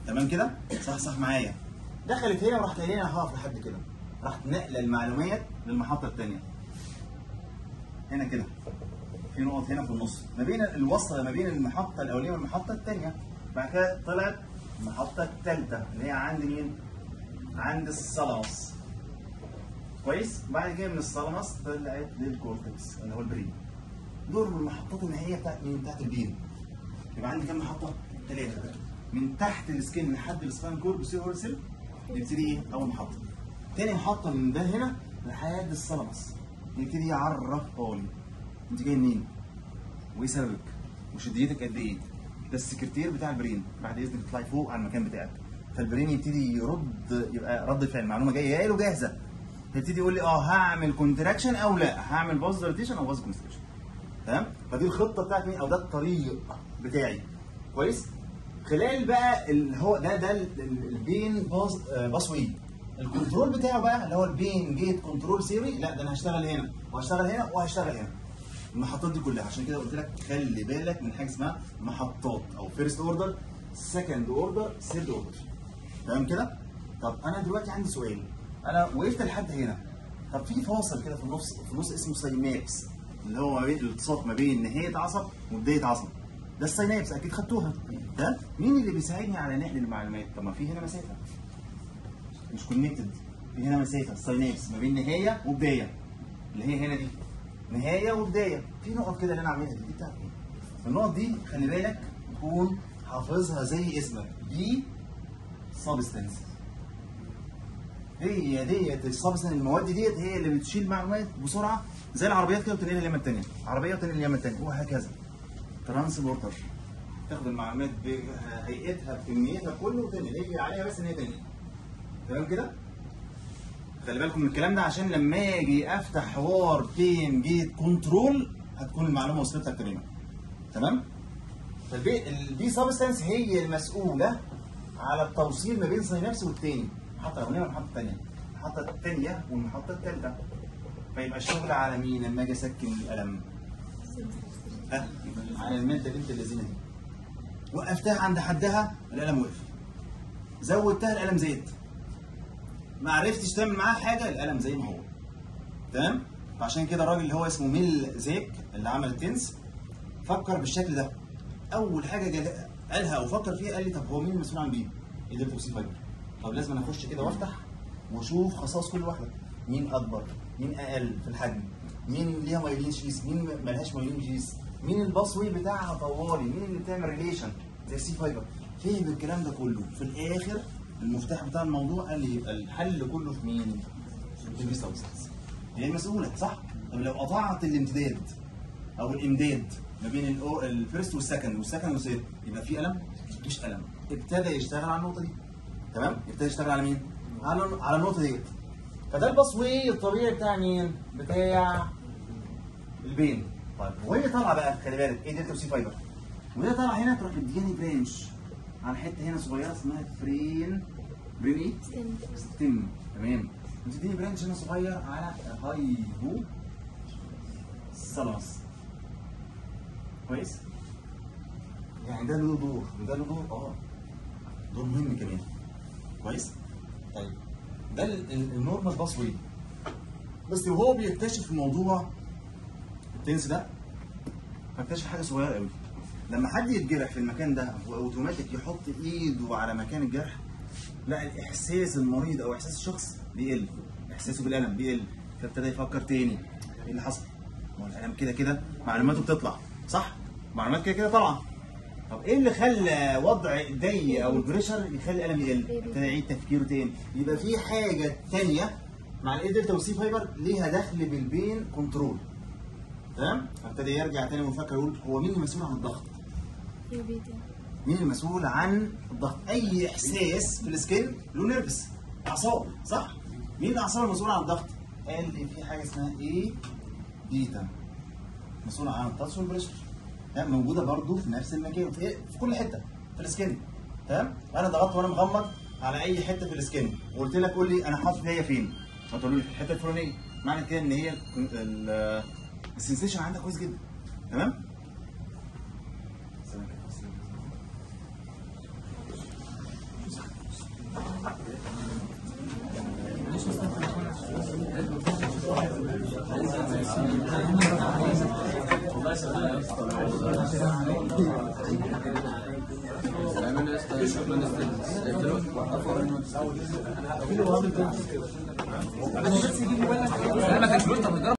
تمام كده صح صح معايا دخلت هنا وراحت قايله لنا هقف لحد كده راحت نقله المعلومات للمحطه الثانيه هنا كده في نقط هنا في النص ما بين الوصله ما بين المحطه الاولانيه والمحطه الثانيه بعد كده طلعت المحطه الثالثه اللي هي عند مين؟ عند الثالاموس كويس؟ بعد كده من الثالاموس طلعت للكورتكس اللي هو البرين دول المحطات النهائيه بتاعت مين؟ بتاعت البين يبقى عندي كام محطه؟ ثلاثه من تحت السكين لحد السباين كورد بيصير سيل يبتدي ايه؟ اول محطه تاني محطه من ده هنا لحد الثالاموس يبتدي يعرفها لي انت جاي منين؟ وايه سببك؟ وشديتك قد ايه؟ ده السكرتير بتاع البرين بعد اذنك تطلعي فوق على المكان بتاعك فالبرين يبتدي يرد يبقى رد فعل المعلومه جايه جايه له جاهزه فيبتدي يقول لي اه هعمل كونتراكشن او لا هعمل باز دايليتيشن او باز كونستريكشن تمام فدي الخطه بتاعت مين او ده الطريق بتاعي كويس خلال بقى اللي هو ده ده ال- ال- البين باز آه، باس واي الكنترول بتاعه بقى اللي هو البين جيت كنترول سيري لا ده انا هشتغل هنا وهشتغل هنا وهشتغل هنا المحطات دي كلها عشان كده قلت لك خلي بالك من حاجه اسمها محطات او فيرست اوردر سكند اوردر ثيرد اوردر تمام كده؟ طب انا دلوقتي عندي سؤال انا وقفت لحد هنا طب في فاصل كده في النص في النص اسمه ساينابس اللي هو ما بين الالتصاق ما بين نهايه عصب وبدايه عصب ده الساينابس اكيد خدتوها ده مين اللي بيساعدني على نقل المعلومات طب ما في هنا مسافه مش كونكتد في هنا مسافه الساينابس ما بين نهايه وبدايه اللي هي هنا دي نهايه وبدايه في نقط كده اللي انا عاملها دي دي بتاعت ايه؟ النقط دي خلي بالك تكون حافظها زي اسمك دي سبستنس هي ديت السبستنس المواد ديت هي اللي بتشيل معلومات بسرعه زي العربيات كده وتنقلها اليمه الثانيه عربيه وتنقل اليمه الثانيه وهكذا ترانسبورتر تاخد المعلومات بهيئتها بكميتها كله وتنقل هي عليها بس ان هي تنقل تمام كده؟ خلي بالكم من الكلام ده عشان لما اجي افتح حوار بين جيت كنترول هتكون المعلومه وصلت لك تماما تمام؟ فالبي البي سبستانس هي المسؤوله على التوصيل ما بين سينابس والتاني المحطه الاولانيه والمحطه الثانيه المحطه الثانيه والمحطه الثالثه فيبقى الشغل على مين لما اجي اسكن القلم؟ ها على الماده بنت اللذينه دي وقفتها عند حدها القلم وقف زودتها القلم زيت ما عرفتش تعمل معاه حاجه القلم زي ما هو تمام فعشان كده الراجل اللي هو اسمه ميل زيك اللي عمل التنس فكر بالشكل ده اول حاجه جا- قالها او فكر فيها قال لي طب هو مين المسؤول عن بيه؟ قدرت توصيل فايبر طب لازم انا اخش كده وافتح واشوف خصائص كل واحده مين اكبر مين اقل في الحجم مين ليها مايلين شيس مين ملهاش مايلين شيس مين الباسوي بتاعها طوالي مين اللي بتعمل ريليشن زي السي فايبر فهم الكلام ده كله في الاخر المفتاح بتاع الموضوع قال لي يبقى الحل كله في مين؟ في البي سبستانس هي المسؤوله صح؟ طب لو قطعت الامتداد او الامداد ما بين الأو- الفيرست والسكند والسكند والثيرد يبقى في الم؟ مفيش الم ابتدى يشتغل على النقطه دي تمام؟ ابتدى يشتغل على مين؟ على على النقطه ديت فده البصوي الطبيعي بتاع مين؟ بتاع البين طيب وهي طالعه بقى خلي بالك ايه دلتا سي فايبر وهي طالعه هنا تروح مدياني برانش على حته هنا صغيره اسمها فرين برين ايه؟ ستيم تمام بتديني برانش هنا صغير على هايبو سلس كويس يعني ده له دور وده له دور اه دور مهم كمان كويس طيب ده ال- ال- النورمال باس واي بس وهو بيكتشف الموضوع التنس ده فاكتشف حاجه صغيره قوي لما حد يتجرح في المكان ده واوتوماتيك يحط ايده على مكان الجرح لا الاحساس المريض او احساس الشخص بيقل احساسه بالالم بيقل فابتدى يفكر تاني ايه اللي حصل؟ ما هو الالم كده كده معلوماته بتطلع صح؟ معلومات كده كده طالعه طب ايه اللي خلى وضع ايدي او البريشر يخلي الالم يقل؟ ابتدى يعيد تفكيره تاني يبقى في حاجه تانيه مع الاي دلتا والسي فايبر ليها دخل بالبين كنترول تمام؟ فابتدى يرجع تاني ويفكر يقول هو مين المسؤول عن الضغط؟ مين المسؤول عن الضغط؟ اي احساس في السكين له نيرفس اعصاب صح؟ مين الاعصاب المسؤوله عن الضغط؟ قال لي في حاجه اسمها ايه؟ بيتا مسؤوله عن التاتش والبريشر تمام موجوده برضو في نفس المكان في, في كل حته في السكين تمام؟ انا ضغطت وانا مغمض على اي حته في السكين وقلت لك قول لي انا حاطط هي فين؟ فتقول لي في الحته الفلانيه معنى كده ان هي ال- السنسيشن عندك كويس جدا تمام؟ لا ما كانش له